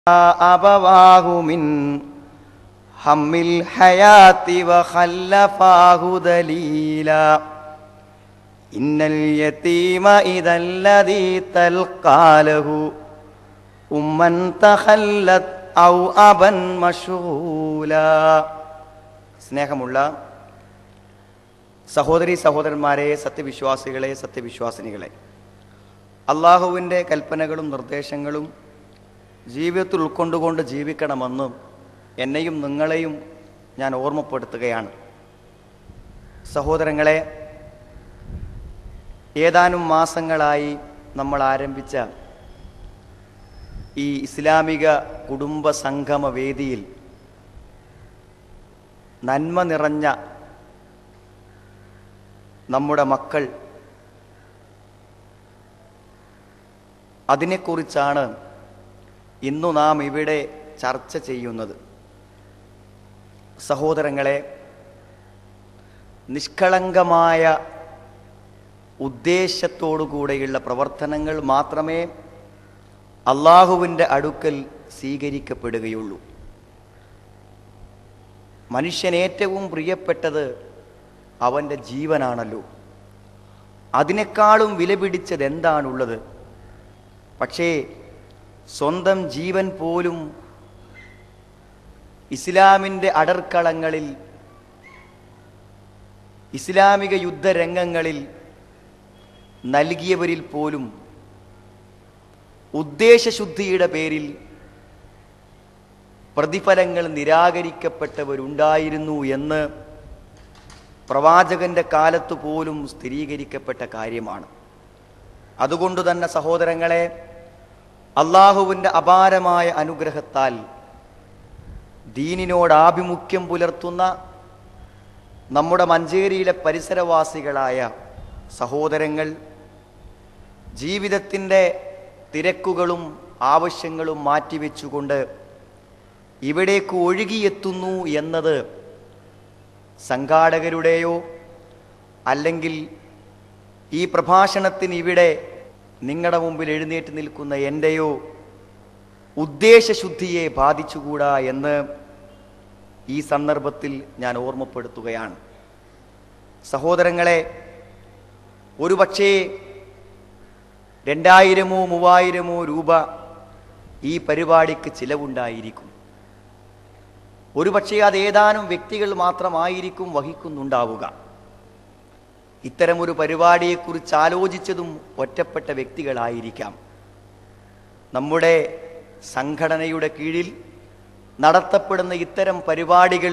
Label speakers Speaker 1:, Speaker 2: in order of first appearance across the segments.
Speaker 1: أبواه من هم الحياة وخلفاه دليلا إن اليتيم إذا الذي تلقى له أما تخلت أو أبا مشغولا സ്നേഹമുള്ള സഹോദരി സഹോദരന്മാരെ സത്യവിശ്വാസികളെ സത്യവിശ്വാസിനികളെ അള്ളാഹുവിൻ്റെ കൽപ്പനകളും നിർദ്ദേശങ്ങളും ജീവിതത്തിൽ ഉൾക്കൊണ്ടുകൊണ്ട് ജീവിക്കണമെന്ന് എന്നെയും നിങ്ങളെയും ഞാൻ ഓർമ്മപ്പെടുത്തുകയാണ് സഹോദരങ്ങളെ ഏതാനും മാസങ്ങളായി നമ്മൾ ആരംഭിച്ച ഈ ഇസ്ലാമിക കുടുംബ സംഗമ വേദിയിൽ നന്മ നിറഞ്ഞ നമ്മുടെ മക്കൾ അതിനെക്കുറിച്ചാണ് ഇന്നു നാം ഇവിടെ ചർച്ച ചെയ്യുന്നത് സഹോദരങ്ങളെ നിഷ്കളങ്കമായ ഉദ്ദേശത്തോടുകൂടെയുള്ള പ്രവർത്തനങ്ങൾ മാത്രമേ അള്ളാഹുവിൻ്റെ അടുക്കൽ സ്വീകരിക്കപ്പെടുകയുള്ളൂ മനുഷ്യൻ ഏറ്റവും പ്രിയപ്പെട്ടത് അവൻ്റെ ജീവനാണല്ലോ അതിനേക്കാളും വിലപിടിച്ചത് എന്താണുള്ളത് പക്ഷേ സ്വന്തം ജീവൻ പോലും ഇസ്ലാമിൻ്റെ അടർക്കളങ്ങളിൽ ഇസ്ലാമിക യുദ്ധരംഗങ്ങളിൽ നൽകിയവരിൽ പോലും ഉദ്ദേശശുദ്ധിയുടെ പേരിൽ പ്രതിഫലങ്ങൾ നിരാകരിക്കപ്പെട്ടവരുണ്ടായിരുന്നു എന്ന് പ്രവാചകന്റെ കാലത്ത് പോലും സ്ഥിരീകരിക്കപ്പെട്ട കാര്യമാണ് അതുകൊണ്ട് തന്നെ സഹോദരങ്ങളെ അള്ളാഹുവിൻ്റെ അപാരമായ അനുഗ്രഹത്താൽ ദീനിനോട് ആഭിമുഖ്യം പുലർത്തുന്ന നമ്മുടെ മഞ്ചേരിയിലെ പരിസരവാസികളായ സഹോദരങ്ങൾ ജീവിതത്തിൻ്റെ തിരക്കുകളും ആവശ്യങ്ങളും മാറ്റിവെച്ചുകൊണ്ട് ഇവിടേക്ക് ഒഴുകിയെത്തുന്നു എന്നത് സംഘാടകരുടെയോ അല്ലെങ്കിൽ ഈ പ്രഭാഷണത്തിന് ഇവിടെ നിങ്ങളുടെ മുമ്പിൽ എഴുന്നേറ്റ് നിൽക്കുന്ന എൻ്റെയോ ഉദ്ദേശശുദ്ധിയെ ബാധിച്ചുകൂടാ എന്ന് ഈ സന്ദർഭത്തിൽ ഞാൻ ഓർമ്മപ്പെടുത്തുകയാണ് സഹോദരങ്ങളെ ഒരുപക്ഷേ രണ്ടായിരമോ മൂവായിരമോ രൂപ ഈ പരിപാടിക്ക് ചിലവുണ്ടായിരിക്കും ഒരുപക്ഷേ അത് ഏതാനും വ്യക്തികൾ മാത്രമായിരിക്കും വഹിക്കുന്നുണ്ടാവുക ഇത്തരമൊരു പരിപാടിയെക്കുറിച്ച് ആലോചിച്ചതും ഒറ്റപ്പെട്ട വ്യക്തികളായിരിക്കാം നമ്മുടെ സംഘടനയുടെ കീഴിൽ നടത്തപ്പെടുന്ന ഇത്തരം പരിപാടികൾ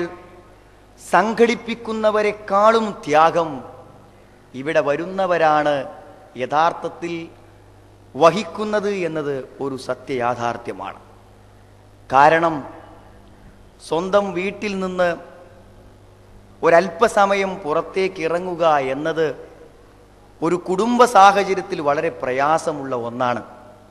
Speaker 1: സംഘടിപ്പിക്കുന്നവരെക്കാളും ത്യാഗം ഇവിടെ വരുന്നവരാണ് യഥാർത്ഥത്തിൽ വഹിക്കുന്നത് എന്നത് ഒരു സത്യയാഥാർത്ഥ്യമാണ് കാരണം സ്വന്തം വീട്ടിൽ നിന്ന് ഒരല്പസമയം പുറത്തേക്ക് ഇറങ്ങുക എന്നത് ഒരു കുടുംബ സാഹചര്യത്തിൽ വളരെ പ്രയാസമുള്ള ഒന്നാണ്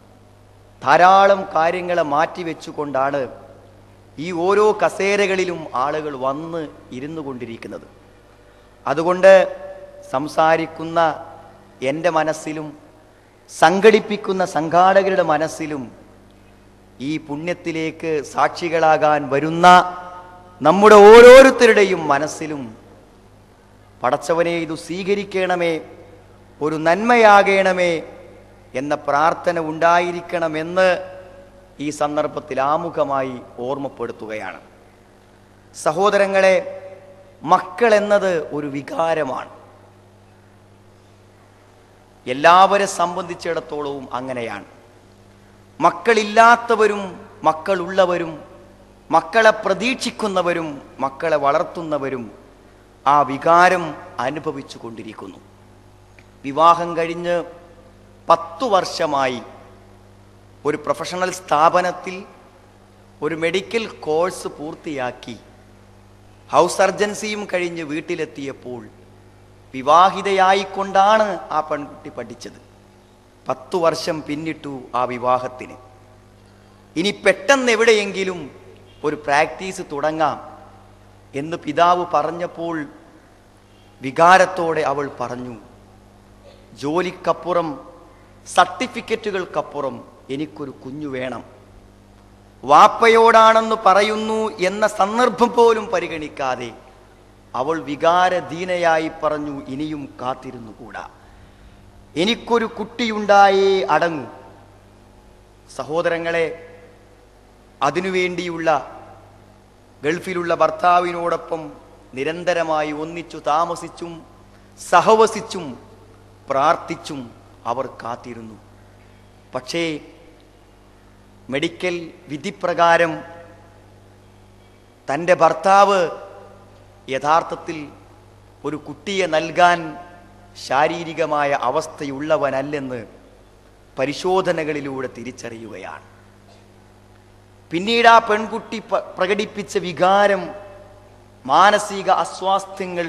Speaker 1: ധാരാളം കാര്യങ്ങളെ മാറ്റിവെച്ചുകൊണ്ടാണ് ഈ ഓരോ കസേരകളിലും ആളുകൾ വന്ന് ഇരുന്നു കൊണ്ടിരിക്കുന്നത് അതുകൊണ്ട് സംസാരിക്കുന്ന എൻ്റെ മനസ്സിലും സംഘടിപ്പിക്കുന്ന സംഘാടകരുടെ മനസ്സിലും ഈ പുണ്യത്തിലേക്ക് സാക്ഷികളാകാൻ വരുന്ന നമ്മുടെ ഓരോരുത്തരുടെയും മനസ്സിലും പടച്ചവനെ ഇത് സ്വീകരിക്കണമേ ഒരു നന്മയാകണമേ എന്ന പ്രാർത്ഥന ഉണ്ടായിരിക്കണമെന്ന് ഈ സന്ദർഭത്തിൽ ആമുഖമായി ഓർമ്മപ്പെടുത്തുകയാണ് സഹോദരങ്ങളെ മക്കൾ എന്നത് ഒരു വികാരമാണ് എല്ലാവരെ സംബന്ധിച്ചിടത്തോളവും അങ്ങനെയാണ് മക്കളില്ലാത്തവരും മക്കളുള്ളവരും മക്കളെ പ്രതീക്ഷിക്കുന്നവരും മക്കളെ വളർത്തുന്നവരും ആ വികാരം അനുഭവിച്ചു കൊണ്ടിരിക്കുന്നു വിവാഹം കഴിഞ്ഞ് പത്തു വർഷമായി ഒരു പ്രൊഫഷണൽ സ്ഥാപനത്തിൽ ഒരു മെഡിക്കൽ കോഴ്സ് പൂർത്തിയാക്കി ഹൗസ് സർജൻസിയും കഴിഞ്ഞ് വീട്ടിലെത്തിയപ്പോൾ വിവാഹിതയായിക്കൊണ്ടാണ് ആ പെൺകുട്ടി പഠിച്ചത് പത്തു വർഷം പിന്നിട്ടു ആ വിവാഹത്തിന് ഇനി പെട്ടെന്ന് എവിടെയെങ്കിലും ഒരു പ്രാക്ടീസ് തുടങ്ങാം എന്ന് പിതാവ് പറഞ്ഞപ്പോൾ വികാരത്തോടെ അവൾ പറഞ്ഞു ജോലിക്കപ്പുറം സർട്ടിഫിക്കറ്റുകൾക്കപ്പുറം എനിക്കൊരു കുഞ്ഞു വേണം വാപ്പയോടാണെന്ന് പറയുന്നു എന്ന സന്ദർഭം പോലും പരിഗണിക്കാതെ അവൾ വികാരധീനയായി പറഞ്ഞു ഇനിയും കാത്തിരുന്നുകൂടാ എനിക്കൊരു കുട്ടിയുണ്ടായേ അടങ്ങൂ സഹോദരങ്ങളെ അതിനുവേണ്ടിയുള്ള ഗൾഫിലുള്ള ഭർത്താവിനോടൊപ്പം നിരന്തരമായി ഒന്നിച്ചു താമസിച്ചും സഹവസിച്ചും പ്രാർത്ഥിച്ചും അവർ കാത്തിരുന്നു പക്ഷേ മെഡിക്കൽ വിധിപ്രകാരം തൻ്റെ ഭർത്താവ് യഥാർത്ഥത്തിൽ ഒരു കുട്ടിയെ നൽകാൻ ശാരീരികമായ അവസ്ഥയുള്ളവനല്ലെന്ന് പരിശോധനകളിലൂടെ തിരിച്ചറിയുകയാണ് പിന്നീട് ആ പെൺകുട്ടി പ- പ്രകടിപ്പിച്ച വികാരം മാനസിക അസ്വാസ്ഥ്യങ്ങൾ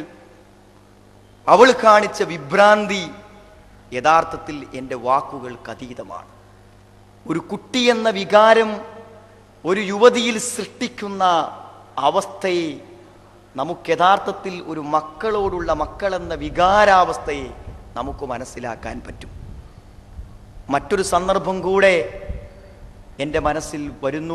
Speaker 1: അവൾ കാണിച്ച വിഭ്രാന്തി യഥാർത്ഥത്തിൽ എൻ്റെ വാക്കുകൾക്ക് അതീതമാണ് ഒരു കുട്ടി എന്ന വികാരം ഒരു യുവതിയിൽ സൃഷ്ടിക്കുന്ന അവസ്ഥയെ നമുക്ക് യഥാർത്ഥത്തിൽ ഒരു മക്കളോടുള്ള മക്കളെന്ന വികാരാവസ്ഥയെ നമുക്ക് മനസ്സിലാക്കാൻ പറ്റും മറ്റൊരു സന്ദർഭം കൂടെ എൻ്റെ മനസ്സിൽ വരുന്നു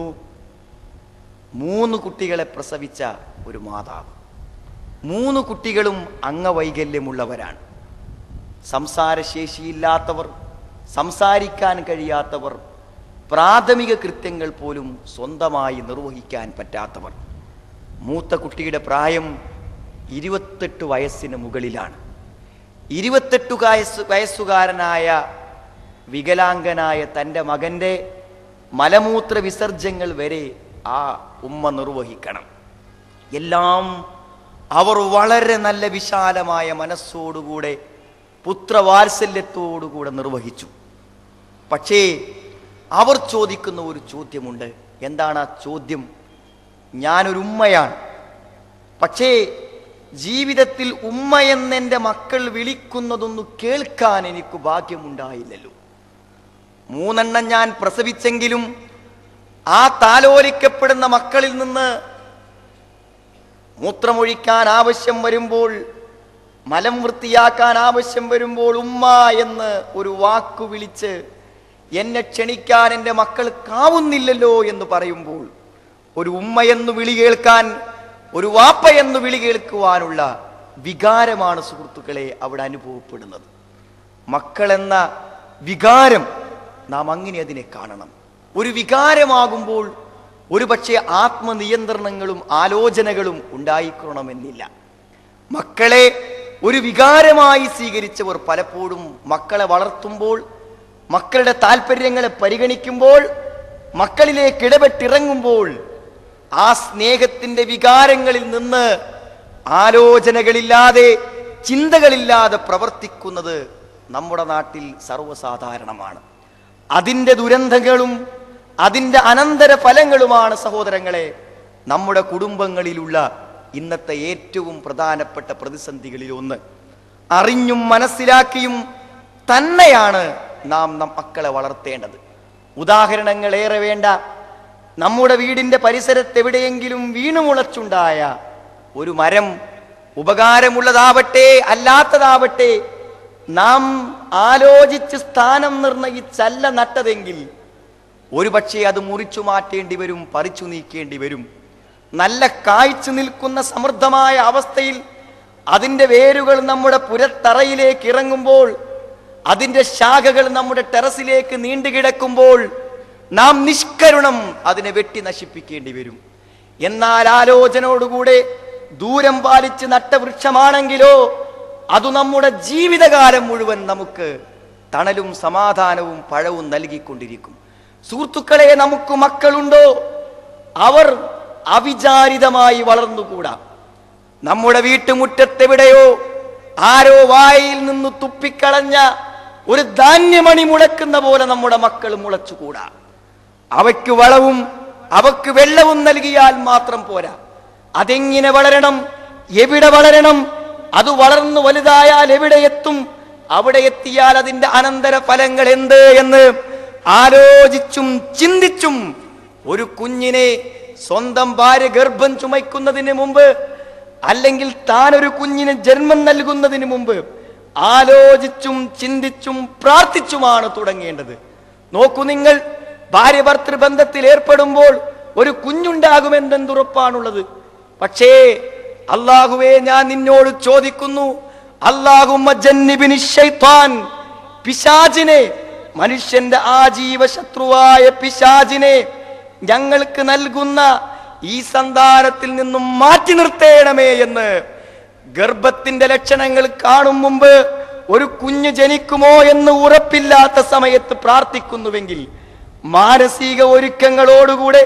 Speaker 1: മൂന്ന് കുട്ടികളെ പ്രസവിച്ച ഒരു മാതാവ് മൂന്ന് കുട്ടികളും അംഗവൈകല്യമുള്ളവരാണ് സംസാരശേഷിയില്ലാത്തവർ സംസാരിക്കാൻ കഴിയാത്തവർ പ്രാഥമിക കൃത്യങ്ങൾ പോലും സ്വന്തമായി നിർവഹിക്കാൻ പറ്റാത്തവർ മൂത്ത കുട്ടിയുടെ പ്രായം ഇരുപത്തെട്ട് വയസ്സിന് മുകളിലാണ് ഇരുപത്തെട്ട് വയസ്സ് വയസ്സുകാരനായ വികലാംഗനായ തൻ്റെ മകൻ്റെ മലമൂത്ര വിസർജ്യങ്ങൾ വരെ ആ ഉമ്മ നിർവഹിക്കണം എല്ലാം അവർ വളരെ നല്ല വിശാലമായ മനസ്സോടുകൂടെ പുത്രവാത്സല്യത്തോടുകൂടെ നിർവഹിച്ചു പക്ഷേ അവർ ചോദിക്കുന്ന ഒരു ചോദ്യമുണ്ട് എന്താണ് ആ ചോദ്യം ഞാനൊരു ഉമ്മയാണ് പക്ഷേ ജീവിതത്തിൽ ഉമ്മ എന്നെൻ്റെ മക്കൾ വിളിക്കുന്നതൊന്നു കേൾക്കാൻ എനിക്ക് ഭാഗ്യമുണ്ടായില്ലല്ലോ മൂന്നെണ്ണം ഞാൻ പ്രസവിച്ചെങ്കിലും ആ താലോലിക്കപ്പെടുന്ന മക്കളിൽ നിന്ന് മൂത്രമൊഴിക്കാൻ ആവശ്യം വരുമ്പോൾ മലം വൃത്തിയാക്കാൻ ആവശ്യം വരുമ്പോൾ ഉമ്മ എന്ന് ഒരു വാക്കു വിളിച്ച് എന്നെ ക്ഷണിക്കാൻ എൻ്റെ മക്കൾക്കാവുന്നില്ലല്ലോ എന്ന് പറയുമ്പോൾ ഒരു ഉമ്മ എന്ന് വിളി കേൾക്കാൻ ഒരു വാപ്പ എന്ന് വിളി കേൾക്കുവാനുള്ള വികാരമാണ് സുഹൃത്തുക്കളെ അവിടെ അനുഭവപ്പെടുന്നത് മക്കളെന്ന വികാരം നാം അങ്ങനെ അതിനെ കാണണം ഒരു വികാരമാകുമ്പോൾ ഒരുപക്ഷെ ആത്മനിയന്ത്രണങ്ങളും ആലോചനകളും ഉണ്ടായിക്കൊള്ളണമെന്നില്ല മക്കളെ ഒരു വികാരമായി സ്വീകരിച്ചവർ പലപ്പോഴും മക്കളെ വളർത്തുമ്പോൾ മക്കളുടെ താല്പര്യങ്ങളെ പരിഗണിക്കുമ്പോൾ മക്കളിലേക്ക് ഇടപെട്ടിറങ്ങുമ്പോൾ ആ സ്നേഹത്തിന്റെ വികാരങ്ങളിൽ നിന്ന് ആലോചനകളില്ലാതെ ചിന്തകളില്ലാതെ പ്രവർത്തിക്കുന്നത് നമ്മുടെ നാട്ടിൽ സർവ്വസാധാരണമാണ് അതിൻ്റെ ദുരന്തങ്ങളും അതിൻ്റെ അനന്തര ഫലങ്ങളുമാണ് സഹോദരങ്ങളെ നമ്മുടെ കുടുംബങ്ങളിലുള്ള ഇന്നത്തെ ഏറ്റവും പ്രധാനപ്പെട്ട പ്രതിസന്ധികളിൽ ഒന്ന് അറിഞ്ഞും മനസ്സിലാക്കിയും തന്നെയാണ് നാം നം മക്കളെ വളർത്തേണ്ടത് ഉദാഹരണങ്ങൾ ഏറെ വേണ്ട നമ്മുടെ വീടിന്റെ പരിസരത്ത് എവിടെയെങ്കിലും വീണുമുളച്ചുണ്ടായ ഒരു മരം ഉപകാരമുള്ളതാവട്ടെ അല്ലാത്തതാവട്ടെ നാം ആലോചിച്ച് സ്ഥാനം നിർണയിച്ചല്ല നട്ടതെങ്കിൽ ഒരുപക്ഷെ അത് മുറിച്ചു മാറ്റേണ്ടി വരും പറിച്ചു നീക്കേണ്ടി വരും നല്ല കായ്ച്ചു നിൽക്കുന്ന സമൃദ്ധമായ അവസ്ഥയിൽ അതിൻ്റെ വേരുകൾ നമ്മുടെ പുരത്തറയിലേക്ക് ഇറങ്ങുമ്പോൾ അതിൻ്റെ ശാഖകൾ നമ്മുടെ ടെറസിലേക്ക് നീണ്ടുകിടക്കുമ്പോൾ നാം നിഷ്കരുണം അതിനെ വെട്ടി നശിപ്പിക്കേണ്ടി വരും എന്നാൽ ആലോചനയോടുകൂടെ ദൂരം പാലിച്ച് നട്ട വൃക്ഷമാണെങ്കിലോ അത് നമ്മുടെ ജീവിതകാലം മുഴുവൻ നമുക്ക് തണലും സമാധാനവും പഴവും നൽകിക്കൊണ്ടിരിക്കും സുഹൃത്തുക്കളെ നമുക്ക് മക്കളുണ്ടോ അവർ അവിചാരിതമായി വളർന്നുകൂടാ നമ്മുടെ വീട്ടുമുറ്റത്തെവിടെയോ ആരോ വായിൽ നിന്ന് തുപ്പിക്കളഞ്ഞ ഒരു ധാന്യമണി മുളക്കുന്ന പോലെ നമ്മുടെ മക്കൾ മുളച്ചുകൂടാ അവയ്ക്ക് വളവും അവക്ക് വെള്ളവും നൽകിയാൽ മാത്രം പോരാ അതെങ്ങനെ വളരണം എവിടെ വളരണം അത് വളർന്നു വലുതായാൽ എവിടെ എത്തും അവിടെ എത്തിയാൽ അതിന്റെ അനന്തര ഫലങ്ങൾ എന്ത് എന്ന് ആലോചിച്ചും ചിന്തിച്ചും ഒരു കുഞ്ഞിനെ സ്വന്തം ഭാര്യ ഗർഭം ചുമയ്ക്കുന്നതിന് മുമ്പ് അല്ലെങ്കിൽ താൻ ഒരു കുഞ്ഞിന് ജന്മം നൽകുന്നതിന് മുമ്പ് ആലോചിച്ചും ചിന്തിച്ചും പ്രാർത്ഥിച്ചുമാണ് തുടങ്ങേണ്ടത് നോക്കൂ നിങ്ങൾ ഭാര്യ ഭർത്തൃ ബന്ധത്തിൽ ഏർപ്പെടുമ്പോൾ ഒരു കുഞ്ഞുണ്ടാകുമെന്നെന്തുറപ്പാണുള്ളത് പക്ഷേ അള്ളാഹുവേ ഞാൻ നിന്നോട് ചോദിക്കുന്നു അള്ളാഹുമ്മ ജന്നിബിനി ശൈത്താൻ പിശാചിനെ മനുഷ്യന്റെ ആജീവ ശത്രുവായ പിശാചിനെ ഞങ്ങൾക്ക് നൽകുന്ന ഈ സന്താനത്തിൽ നിന്നും മാറ്റി നിർത്തേണമേ എന്ന് ഗർഭത്തിന്റെ ലക്ഷണങ്ങൾ കാണും മുമ്പ് ഒരു കുഞ്ഞ് ജനിക്കുമോ എന്ന് ഉറപ്പില്ലാത്ത സമയത്ത് പ്രാർത്ഥിക്കുന്നുവെങ്കിൽ മാനസിക ഒരുക്കങ്ങളോടുകൂടെ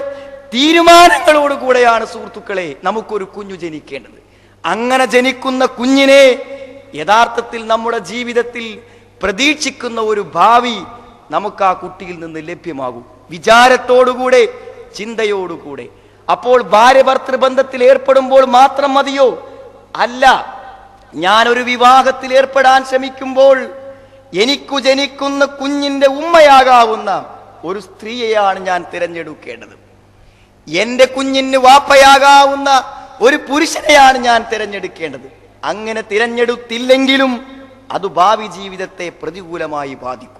Speaker 1: തീരുമാനങ്ങളോടുകൂടെയാണ് സുഹൃത്തുക്കളെ നമുക്കൊരു കുഞ്ഞു ജനിക്കേണ്ടത് അങ്ങനെ ജനിക്കുന്ന കുഞ്ഞിനെ യഥാർത്ഥത്തിൽ നമ്മുടെ ജീവിതത്തിൽ പ്രതീക്ഷിക്കുന്ന ഒരു ഭാവി നമുക്ക് ആ കുട്ടിയിൽ നിന്ന് ലഭ്യമാകും വിചാരത്തോടുകൂടെ ചിന്തയോടുകൂടെ അപ്പോൾ ഭാര്യ ഭർത്തൃ ബന്ധത്തിൽ ഏർപ്പെടുമ്പോൾ മാത്രം മതിയോ അല്ല ഞാനൊരു വിവാഹത്തിൽ ഏർപ്പെടാൻ ശ്രമിക്കുമ്പോൾ എനിക്കു ജനിക്കുന്ന കുഞ്ഞിന്റെ ഉമ്മയാകാവുന്ന ഒരു സ്ത്രീയെയാണ് ഞാൻ തിരഞ്ഞെടുക്കേണ്ടത് എന്റെ കുഞ്ഞിന് വാപ്പയാകാവുന്ന ഒരു പുരുഷനെയാണ് ഞാൻ തിരഞ്ഞെടുക്കേണ്ടത് അങ്ങനെ തിരഞ്ഞെടുത്തില്ലെങ്കിലും അത് ഭാവി ജീവിതത്തെ പ്രതികൂലമായി ബാധിക്കും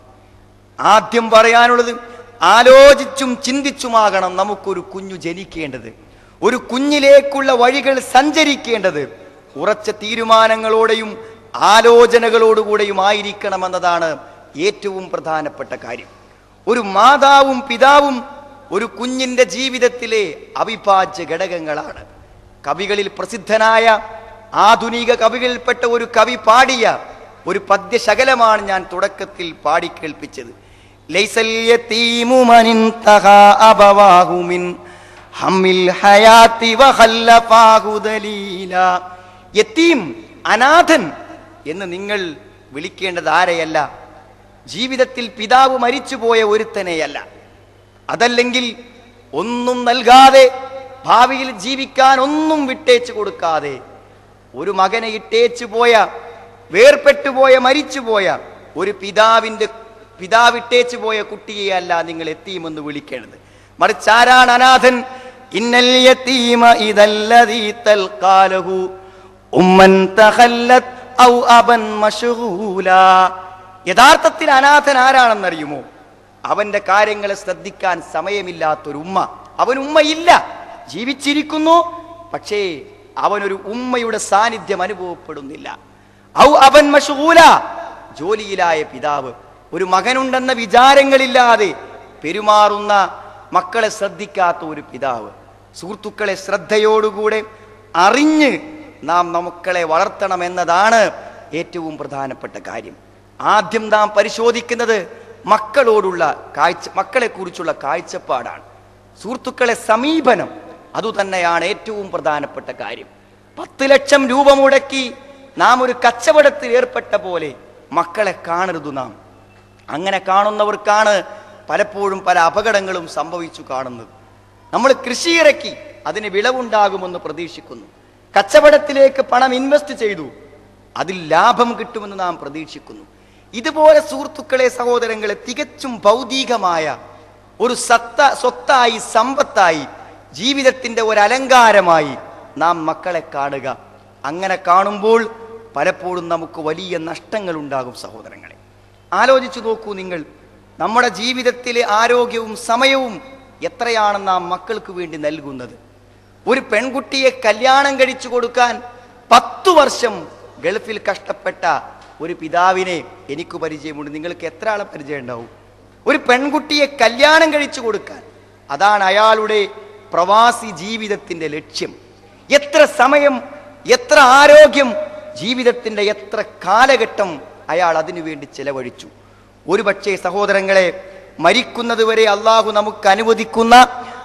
Speaker 1: ആദ്യം പറയാനുള്ളത് ആലോചിച്ചും ചിന്തിച്ചുമാകണം നമുക്കൊരു കുഞ്ഞു ജനിക്കേണ്ടത് ഒരു കുഞ്ഞിലേക്കുള്ള വഴികൾ സഞ്ചരിക്കേണ്ടത് ഉറച്ച തീരുമാനങ്ങളോടെയും ആലോചനകളോടുകൂടെയും ആയിരിക്കണമെന്നതാണ് ഏറ്റവും പ്രധാനപ്പെട്ട കാര്യം ഒരു മാതാവും പിതാവും ഒരു കുഞ്ഞിന്റെ ജീവിതത്തിലെ അവിഭാജ്യ ഘടകങ്ങളാണ് കവികളിൽ പ്രസിദ്ധനായ ആധുനിക കവികളിൽപ്പെട്ട ഒരു കവി പാടിയ ഒരു പദ്യശകലമാണ് ഞാൻ തുടക്കത്തിൽ പാടിക്കേൾപ്പിച്ചത് ലൈസൽ യതീമു മനിൻ തഹാ അബവാഹു മിൻ ഹമ്മിൽ ഹയാത്തി വഖല്ലഫാഹു ദലീല യതീം അനാഥൻ എന്ന് നിങ്ങൾ വിളിക്കേണ്ടത് ആരെയല്ല ജീവിതത്തിൽ പിതാവ് മരിച്ചുപോയ ഒരുത്തനെയല്ല അതല്ലെങ്കിൽ ഒന്നും നൽകാതെ ഭാവിയിൽ ജീവിക്കാൻ ഒന്നും വിട്ടേച്ചു കൊടുക്കാതെ ഒരു മകനെ ഇട്ടേച്ചു പോയ വേർപെട്ടുപോയ മരിച്ചുപോയ ഒരു പിതാവിന്റെ പിതാവിട്ടേച്ചു പോയ കുട്ടിയെ അല്ല നിങ്ങൾ എത്തീമെന്ന് വിളിക്കേണ്ടത് മറിച്ച് ആരാണ് അനാഥൻ ഇന്നൽ യതീമ ഇദല്ലദീ തൽഖാലഹു ഉമ്മൻ തഖല്ലത് ഔ അബൻ മശ്ഗൂലാ യഥാർത്ഥത്തിൽ അനാഥൻ ആരാണെന്നറിയുമോ അവന്റെ കാര്യങ്ങളെ ശ്രദ്ധിക്കാൻ സമയമില്ലാത്തൊരു ഉമ്മ അവൻ ഉമ്മയില്ല ജീവിച്ചിരിക്കുന്നു പക്ഷേ അവനൊരു ഉമ്മയുടെ സാന്നിധ്യം അനുഭവപ്പെടുന്നില്ല ഔ അവൻ മഷൂല ജോലിയിലായ പിതാവ് ഒരു മകനുണ്ടെന്ന വിചാരങ്ങളില്ലാതെ പെരുമാറുന്ന മക്കളെ ശ്രദ്ധിക്കാത്ത ഒരു പിതാവ് സുഹൃത്തുക്കളെ ശ്രദ്ധയോടുകൂടെ അറിഞ്ഞ് നാം മക്കളെ വളർത്തണമെന്നതാണ് ഏറ്റവും പ്രധാനപ്പെട്ട കാര്യം ആദ്യം നാം പരിശോധിക്കുന്നത് മക്കളോടുള്ള കാഴ്ച മക്കളെ കുറിച്ചുള്ള കാഴ്ചപ്പാടാണ് സുഹൃത്തുക്കളെ സമീപനം അതുതന്നെയാണ് ഏറ്റവും പ്രധാനപ്പെട്ട കാര്യം പത്ത് ലക്ഷം രൂപ മുടക്കി നാം ഒരു കച്ചവടത്തിൽ ഏർപ്പെട്ട പോലെ മക്കളെ കാണരുത് നാം അങ്ങനെ കാണുന്നവർക്കാണ് പലപ്പോഴും പല അപകടങ്ങളും സംഭവിച്ചു കാണുന്നത് നമ്മൾ കൃഷി ഇറക്കി അതിന് വിളവുണ്ടാകുമെന്ന് പ്രതീക്ഷിക്കുന്നു കച്ചവടത്തിലേക്ക് പണം ഇൻവെസ്റ്റ് ചെയ്തു അതിൽ ലാഭം കിട്ടുമെന്ന് നാം പ്രതീക്ഷിക്കുന്നു ഇതുപോലെ സുഹൃത്തുക്കളെ സഹോദരങ്ങളെ തികച്ചും ഭൗതികമായ ഒരു സത്ത സ്വത്തായി സമ്പത്തായി ജീവിതത്തിന്റെ ഒരു അലങ്കാരമായി നാം മക്കളെ കാണുക അങ്ങനെ കാണുമ്പോൾ പലപ്പോഴും നമുക്ക് വലിയ നഷ്ടങ്ങൾ ഉണ്ടാകും സഹോദരങ്ങളെ ആലോചിച്ചു നോക്കൂ നിങ്ങൾ നമ്മുടെ ജീവിതത്തിലെ ആരോഗ്യവും സമയവും എത്രയാണ് നാം മക്കൾക്ക് വേണ്ടി നൽകുന്നത് ഒരു പെൺകുട്ടിയെ കല്യാണം കഴിച്ചു കൊടുക്കാൻ പത്തു വർഷം ഗൾഫിൽ കഷ്ടപ്പെട്ട ഒരു പിതാവിനെ എനിക്ക് പരിചയമുണ്ട് നിങ്ങൾക്ക് എത്ര ആളെ പരിചയം ഉണ്ടാവും ഒരു പെൺകുട്ടിയെ കല്യാണം കഴിച്ചു കൊടുക്കാൻ അതാണ് അയാളുടെ പ്രവാസി ജീവിതത്തിന്റെ ലക്ഷ്യം എത്ര സമയം എത്ര ആരോഗ്യം ജീവിതത്തിന്റെ എത്ര കാലഘട്ടം അയാൾ അതിനു വേണ്ടി ചെലവഴിച്ചു ഒരുപക്ഷെ സഹോദരങ്ങളെ മരിക്കുന്നത് വരെ അള്ളാഹു നമുക്ക് അനുവദിക്കുന്ന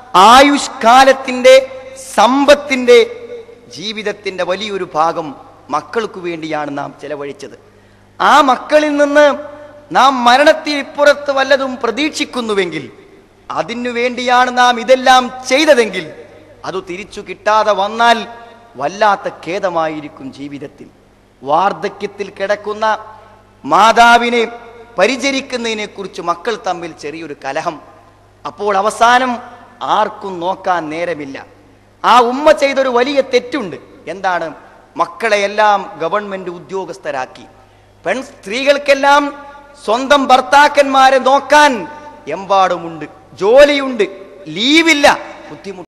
Speaker 1: ആയുഷ്കാലത്തിന്റെ സമ്പത്തിന്റെ ജീവിതത്തിന്റെ വലിയൊരു ഭാഗം മക്കൾക്ക് വേണ്ടിയാണ് നാം ചെലവഴിച്ചത് ആ മക്കളിൽ നിന്ന് നാം മരണത്തിൽ ഇപ്പുറത്ത് വല്ലതും പ്രതീക്ഷിക്കുന്നുവെങ്കിൽ അതിനു വേണ്ടിയാണ് നാം ഇതെല്ലാം ചെയ്തതെങ്കിൽ അത് തിരിച്ചു കിട്ടാതെ വന്നാൽ വല്ലാത്ത ഖേദമായിരിക്കും ജീവിതത്തിൽ വാർദ്ധക്യത്തിൽ കിടക്കുന്ന മാതാവിനെ പരിചരിക്കുന്നതിനെ കുറിച്ച് മക്കൾ തമ്മിൽ ചെറിയൊരു കലഹം അപ്പോൾ അവസാനം ആർക്കും നോക്കാൻ നേരമില്ല ആ ഉമ്മ ചെയ്തൊരു വലിയ തെറ്റുണ്ട് എന്താണ് മക്കളെയെല്ലാം ഗവൺമെന്റ് ഉദ്യോഗസ്ഥരാക്കി പെൺ സ്ത്രീകൾക്കെല്ലാം സ്വന്തം ഭർത്താക്കന്മാരെ നോക്കാൻ എമ്പാടുമുണ്ട് ജോലിയുണ്ട് ലീവില്ല ബുദ്ധിമുട്ട്